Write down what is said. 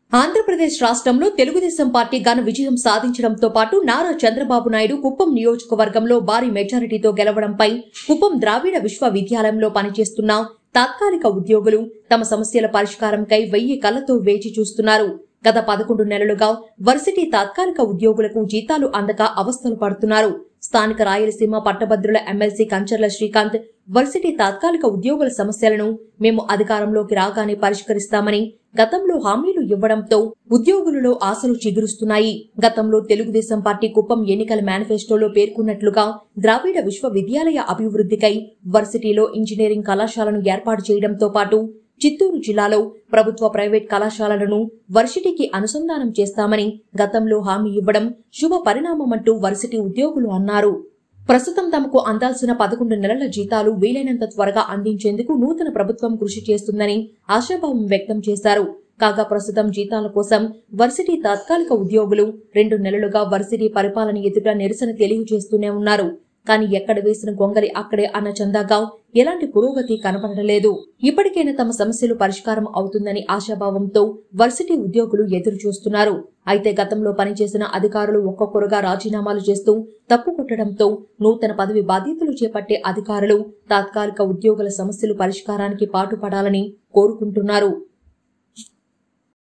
ఆంధ్రప్రదేశ్ రాష్ట్రంలో తెలుగుదేశం పార్టీ ఘన విజయం సాధించడంతో పాటు నారా చంద్రబాబు నాయుడు కుప్పం నియోజకవర్గంలో భారీ మెజారిటీతో గెలవడంపై కుప్పం ద్రావిడ విశ్వవిద్యాలయంలో పనిచేస్తున్న తాత్కాలిక ఉద్యోగులు తమ సమస్యల పరిష్కారంకై వెయ్యి కళ్లతో వేచి చూస్తున్నారు గత పదకొండు నెలలుగా వర్సిటీ తాత్కాలిక ఉద్యోగులకు జీతాలు అందక అవస్థలు పడుతున్నారు స్థానిక రాయలసీమ పట్టభద్రుల ఎమ్మెల్సీ కంచర్ల శ్రీకాంత్ వర్సిటీ తాత్కాలిక ఉద్యోగుల సమస్యలను మేము అధికారంలోకి రాగానే పరిష్కరిస్తామని గతంలో హామీలు ఇవ్వడంతో ఉద్యోగులలో ఆశలు చిగురుస్తున్నాయి గతంలో తెలుగుదేశం పార్టీ కుప్పం ఎన్నికల మేనిఫెస్టోలో పేర్కొన్నట్లుగా ద్రావిడ విశ్వవిద్యాలయ అభివృద్ధికై వర్సిటీలో ఇంజనీరింగ్ కళాశాలను ఏర్పాటు చేయడంతో పాటు చిత్తూరు జిల్లాలో ప్రభుత్వ ప్రైవేట్ కళాశాలలను వర్సిటీకి అనుసంధానం చేస్తామని గతంలో హామీ ఇవ్వడం శుభ పరిణామమంటూ వర్సిటీ ఉద్యోగులు అన్నారు ప్రస్తుతం తమకు అందాల్సిన పదకొండు నెలల జీతాలు వీలైనంత త్వరగా అందించేందుకు నూతన ప్రభుత్వం కృషి చేస్తుందని ఆశాభావం వ్యక్తం చేశారు కాగా ప్రస్తుతం జీతాల కోసం వర్సిటీ తాత్కాలిక ఉద్యోగులు రెండు నెలలుగా వర్సిటీ పరిపాలన ఎదుట నిరసన తెలియజేస్తూనే ఉన్నారు కానీ ఎక్కడ వేసిన గొంగలి అక్కడే అన్న చందాగా ఎలాంటి పురోగతి కనపడలేదు ఇప్పటికైనా తమ సమస్యలు పరిష్కారం అవుతుందని ఆశాభావంతో వర్సిటీ ఉద్యోగులు ఎదురు చూస్తున్నారు అయితే గతంలో పనిచేసిన అధికారులు ఒక్కొక్కరుగా రాజీనామాలు చేస్తూ తప్పు కొట్టడంతో నూతన పదవి బాధ్యతలు చేపట్టే అధికారులు తాత్కాలిక ఉద్యోగుల సమస్యలు పరిష్కారానికి పాటుపడాలని కోరుకుంటున్నారు